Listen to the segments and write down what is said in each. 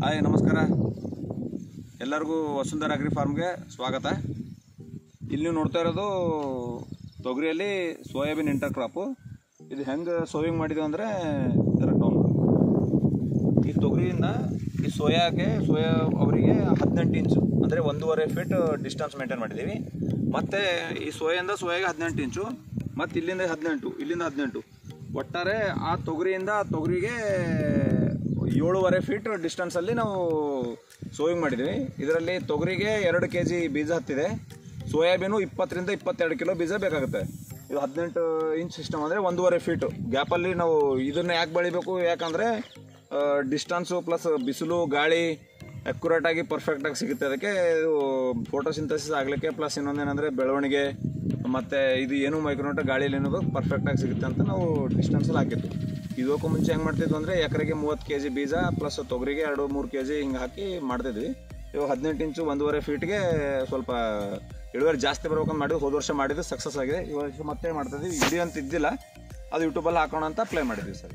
hi ನಮಸ್ಕಾರ ಎಲ್ಲರಿಗೂ ವಸುಂಧರ agri ಫಾರ್ಮ್ಗೆ ಸ್ವಾಗತ ಇಲ್ಲಿ ನೀವು ನೋಡ್ತಾ ಇರೋದು ತೊಗರಿಯಲ್ಲಿ ಸೋಯಾಬೀನ್ ಇಂಟರ್ ಕ್ರಾಪು ಇದು ಹೆಂಗೆ ಸೋವಿಂಗ್ ಮಾಡಿದ್ವಿ ಅಂದರೆ ಡೌನ್ ಈ ತೊಗರಿಯಿಂದ ಈ ಸೋಯಾಗೆ ಸೋಯಾ ಅವರಿಗೆ ಹದಿನೆಂಟು ಇಂಚು ಅಂದರೆ ಒಂದೂವರೆ ಫೀಟ್ ಡಿಸ್ಟೆನ್ಸ್ ಮೇಂಟೈನ್ ಮಾಡಿದ್ದೀವಿ ಮತ್ತು ಈ ಸೋಯಿಂದ ಸೋಯಾಗೆ ಹದಿನೆಂಟು ಇಂಚು ಮತ್ತು ಇಲ್ಲಿಂದ ಹದಿನೆಂಟು ಇಲ್ಲಿಂದ ಹದಿನೆಂಟು ಒಟ್ಟಾರೆ ಆ ತೊಗರಿಯಿಂದ ಆ ತೊಗರಿಗೆ ಏಳುವರೆ ಫೀಟ್ ಡಿಸ್ಟೆನ್ಸಲ್ಲಿ ನಾವು ಸೋಯಿಂಗ್ ಮಾಡಿದ್ದೀವಿ ಇದರಲ್ಲಿ ತೊಗರಿಗೆ ಎರಡು ಕೆ ಜಿ ಬೀಜ ಹತ್ತಿದೆ ಸೋಯಾಬೀನು ಇಪ್ಪತ್ತರಿಂದ ಇಪ್ಪತ್ತೆರಡು ಕಿಲೋ ಬೀಜ ಬೇಕಾಗುತ್ತೆ ಇದು ಹದಿನೆಂಟು ಇಂಚ್ ಸಿಸ್ಟಮ್ ಅಂದರೆ ಒಂದೂವರೆ ಫೀಟು ಗ್ಯಾಪಲ್ಲಿ ನಾವು ಇದನ್ನು ಯಾಕೆ ಬೆಳಿಬೇಕು ಯಾಕಂದರೆ ಡಿಸ್ಟನ್ಸು ಪ್ಲಸ್ ಬಿಸಿಲು ಗಾಳಿ ಅಕ್ಯುರೇಟಾಗಿ ಪರ್ಫೆಕ್ಟಾಗಿ ಸಿಗುತ್ತೆ ಅದಕ್ಕೆ ಇದು ಫೋಟೋಸಿಂಥಸಿಸ್ ಆಗಲಿಕ್ಕೆ ಪ್ಲಸ್ ಇನ್ನೊಂದೇನೆಂದರೆ ಬೆಳವಣಿಗೆ ಮತ್ತು ಇದು ಏನು ಮೈಕ್ರೋನಟ ಗಾಳಿಯಲ್ಲಿ ಏನದು ಪರ್ಫೆಕ್ಟಾಗಿ ಸಿಗುತ್ತೆ ಅಂತ ನಾವು ಡಿಸ್ಟೆನ್ಸಲ್ಲಿ ಹಾಕಿದ್ದು ಇದಕ್ಕೂ ಮುಂಚೆ ಹೆಂಗೆ ಮಾಡ್ತಿದ್ವು ಅಂದರೆ ಎಕರೆಗೆ ಮೂವತ್ತು ಕೆ ಜಿ ಬೀಜ ಪ್ಲಸ್ ತೊಗರಿಗೆ ಎರಡು ಮೂರು ಕೆ ಜಿ ಹಿಂಗೆ ಹಾಕಿ ಮಾಡ್ತಿದ್ವಿ ಇವಾಗ ಹದಿನೆಂಟು ಇಂಚು ಒಂದೂವರೆ ಫೀಟ್ಗೆ ಸ್ವಲ್ಪ ಇಳುವರಿ ಜಾಸ್ತಿ ಬರ್ಬೇಕಂತ ಮಾಡಿದ್ವಿ ಹೋದ ವರ್ಷ ಮಾಡಿದ್ದು ಸಕ್ಸಸ್ ಆಗಿದೆ ಈ ವರ್ಷ ಮತ್ತೆ ಮಾಡ್ತಿದ್ವಿ ವಿಡಿಯೋ ಅಂತ ಇದ್ದಿಲ್ಲ ಅದು ಯೂಟ್ಯೂಬಲ್ಲಿ ಹಾಕೋಣ ಅಂತ ಪ್ಲೇ ಮಾಡಿದ್ವಿ ಸರ್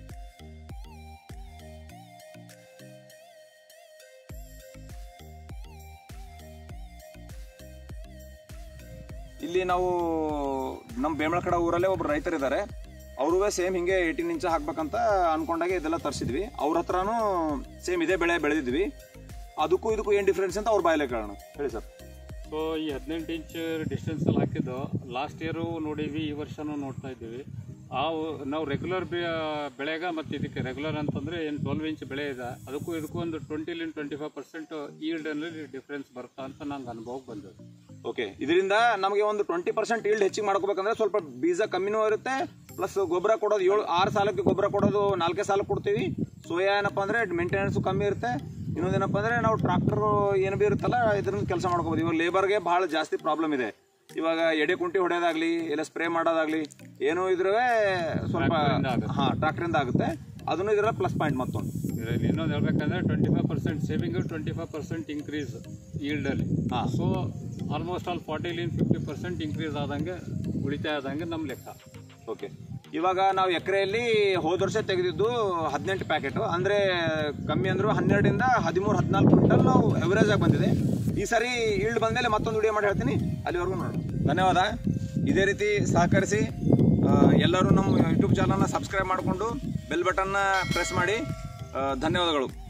ಇಲ್ಲಿ ನಾವು ನಮ್ಮ ಬೇಮಳ ಕಡೆ ಊರಲ್ಲೇ ಒಬ್ರು ರೈತರಿದ್ದಾರೆ ಅವ್ರೂ ಸೇಮ್ ಹಿಂಗೆ ಏಯ್ಟೀನ್ ಇಂಚ್ ಹಾಕ್ಬೇಕಂತ ಅನ್ಕೊಂಡಾಗೆ ಇದೆಲ್ಲ ತರಿಸಿದ್ವಿ ಅವ್ರ ಹತ್ರನೂ ಸೇಮ್ ಇದೇ ಬೆಳೆ ಬೆಳೆದಿದ್ವಿ ಅದಕ್ಕೂ ಇದಕ್ಕೂ ಏನು ಡಿಫ್ರೆನ್ಸ್ ಅಂತ ಅವ್ರ ಬಾಯಲ್ಲೇ ಕೇಳೋಣ ಹೇಳಿ ಸರ್ ಸೊ ಈ ಹದಿನೆಂಟು ಇಂಚ್ ಡಿಸ್ಟೆನ್ಸ್ ಅಲ್ಲಿ ಹಾಕಿದ್ದು ಲಾಸ್ಟ್ ಇಯರು ನೋಡೀವಿ ಈ ವರ್ಷನೂ ನೋಡ್ತಾ ಇದ್ದೀವಿ ಆ ವ- ನಾವು ರೆಗ್ಯುಲರ್ ಬೆಳೆಗ ಮತ್ತು ಇದಕ್ಕೆ ರೆಗ್ಯುಲರ್ ಅಂತಂದ್ರೆ ಏನು ಟ್ವೆಲ್ವ್ ಇಂಚ್ ಬೆಳೆ ಇದೆ ಅದಕ್ಕೂ ಇದಕ್ಕೂ ಒಂದು ಟ್ವೆಂಟಿಲಿಂದ ಟ್ವೆಂಟಿ ಫೈವ್ ಪರ್ಸೆಂಟ್ ಈಲ್ಡಲ್ಲಿ ಡಿಫ್ರೆನ್ಸ್ ಬರುತ್ತಾ ಅಂತ ನಂಗೆ ಅನುಭವಕ್ಕೆ ಬಂದದ್ದು ಓಕೆ ಇದರಿಂದ ನಮಗೆ ಒಂದು ಟ್ವೆಂಟಿ ಪರ್ಸೆಂಟ್ ಈಲ್ಡ್ ಹೆಚ್ಚಿಗೆ ಮಾಡ್ಕೋಬೇಕಂದ್ರೆ ಸ್ವಲ್ಪ ಬೀಜ ಕಮ್ಮಿನೂ ಇರುತ್ತೆ ಪ್ಲಸ್ ಗೊಬ್ಬರ ಕೊಡೋದು ಏಳು ಆರು ಸಾಲಕ್ಕೆ ಗೊಬ್ಬರ ಕೊಡೋದು ನಾಲ್ಕೇ ಸಾಲ ಕೊಡ್ತೀವಿ ಸೋಯಾ ಏನಪ್ಪ ಅಂದರೆ ಮೇಂಟೆನೆನ್ಸು ಕಮ್ಮಿ ಇರುತ್ತೆ ಇನ್ನೊಂದೇನಪ್ಪ ಅಂದರೆ ನಾವು ಟ್ರಾಕ್ಟರ್ ಏನು ಬಿ ಇರುತ್ತಲ್ಲ ಇದರಿಂದ ಕೆಲಸ ಮಾಡ್ಕೋಬೋದು ಇವಾಗ ಲೇಬರ್ಗೆ ಭಾಳ ಜಾಸ್ತಿ ಪ್ರಾಬ್ಲಮ್ ಇದೆ ಇವಾಗ ಎಡೆ ಕುಂಟಿ ಹೊಡೆಯೋದಾಗ್ಲಿ ಇಲ್ಲ ಸ್ಪ್ರೇ ಮಾಡೋದಾಗ್ಲಿ ಏನೋ ಇದ್ರೆ ಸ್ವಲ್ಪ ಹಾಂ ಟ್ರಾಕ್ಟರಿಂದ ಆಗುತ್ತೆ ಅದನ್ನು ಇದರ ಪ್ಲಸ್ ಪಾಯಿಂಟ್ ಮತ್ತೊಂದು ಇದರಲ್ಲಿ ಇನ್ನೊಂದು ಹೇಳ್ಬೇಕಂದ್ರೆ twenty five percent saving twenty five percent increase ಈಲ್ಡಲ್ಲಿ ಹಾಂ ಸೊ ಆಲ್ಮೋಸ್ಟ್ ಆಲ್ ಫಾರ್ಟಿಲಿಂದ ಫಿಫ್ಟಿ ಪರ್ಸೆಂಟ್ ಇನ್ಕ್ರೀಸ್ ಆದಂಗೆ ಉಳಿತಾಯ ಆದಂಗೆ ನಮ್ಮ ಲೆಕ್ಕ ಓಕೆ ಇವಾಗ ನಾವು ಎಕರೆಯಲ್ಲಿ ಹೋದ ವರ್ಷ ತೆಗೆದಿದ್ದು ಹದಿನೆಂಟು ಪ್ಯಾಕೆಟು ಅಂದರೆ ಕಮ್ಮಿ ಅಂದರೂ ಹನ್ನೆರಡರಿಂದ ಹದಿಮೂರು ಹದಿನಾಲ್ಕು ಕ್ವಿಂಟಲ್ ನಾವು ಎವರೇಜ್ ಆಗಿ ಬಂದಿದೆ ಈ ಸರಿ ಈಲ್ಡ್ ಬಂದಮೇಲೆ ಮತ್ತೊಂದು ವಿಡಿಯೋ ಮಾಡಿ ಹೇಳ್ತೀನಿ ಅಲ್ಲಿವರೆಗೂ ನೋಡೋಣ ಧನ್ಯವಾದ ಇದೇ ರೀತಿ ಸಹಕರಿಸಿ ಆ, ಎಲ್ಲರೂ ನಮ್ಮ ಯೂಟ್ಯೂಬ್ ಚಾನಲ್ನ ಸಬ್ಸ್ಕ್ರೈಬ್ ಮಾಡಿಕೊಂಡು ಬೆಲ್ ಬಟನ್ನ ಪ್ರೆಸ್ ಮಾಡಿ ಆ, ಧನ್ಯವಾದಗಳು